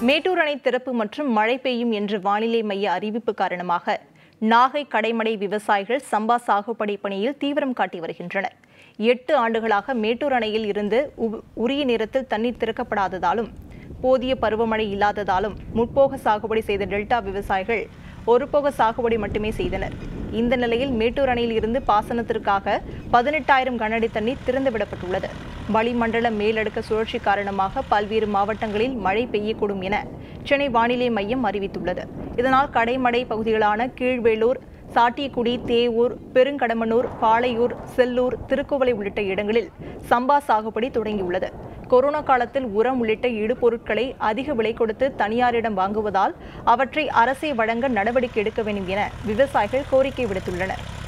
மேட்டூர் அணை திறப்பு மற்றும் மழை பெய்யும் என்ற வானிலை மைய அறிவிப்பு காரணமாக நாகை கடைமடை விவசாயிகள் சம்பா சாகுபடி பணியில் தீவிரம் காட்டி வருகின்றனர் எட்டு ஆண்டுகளாக மேட்டூர் அணையில் இருந்து உ- உரிய நேரத்தில் தண்ணீர் திறக்கப்படாததாலும் போதிய பருவமழை இல்லாததாலும் முற்போக சாகுபடி செய்த டெல்டா விவசாயிகள் ஒருபோக சாகுபடி மட்டுமே செய்தனர் இந்த நிலையில் மேட்டூர் அணையில் இருந்து பாசனத்திற்காக பதினெட்டாயிரம் கனஅடி தண்ணீர் திறந்துவிடப்பட்டுள்ளது வளிமண்டல மேலடுக்கு சுழற்சி காரணமாக பல்வேறு மாவட்டங்களில் மழை பெய்யக்கூடும் என சென்னை வானிலை மையம் அறிவித்துள்ளது இதனால் கடைமடை பகுதிகளான கீழ்வேளூர் சாட்டியக்குடி தேவூர் பெருங்கடமனூர் பாளையூர் செல்லூர் திருக்குவளை உள்ளிட்ட இடங்களில் சம்பா சாகுபடி தொடங்கியுள்ளது கொரோனா காலத்தில் உரம் உள்ளிட்ட இடுபொருட்களை அதிக விலை கொடுத்து தனியாரிடம் வாங்குவதால் அவற்றை அரசே வழங்க நடவடிக்கை எடுக்க வேண்டும் என விவசாயிகள் கோரிக்கை விடுத்துள்ளனர்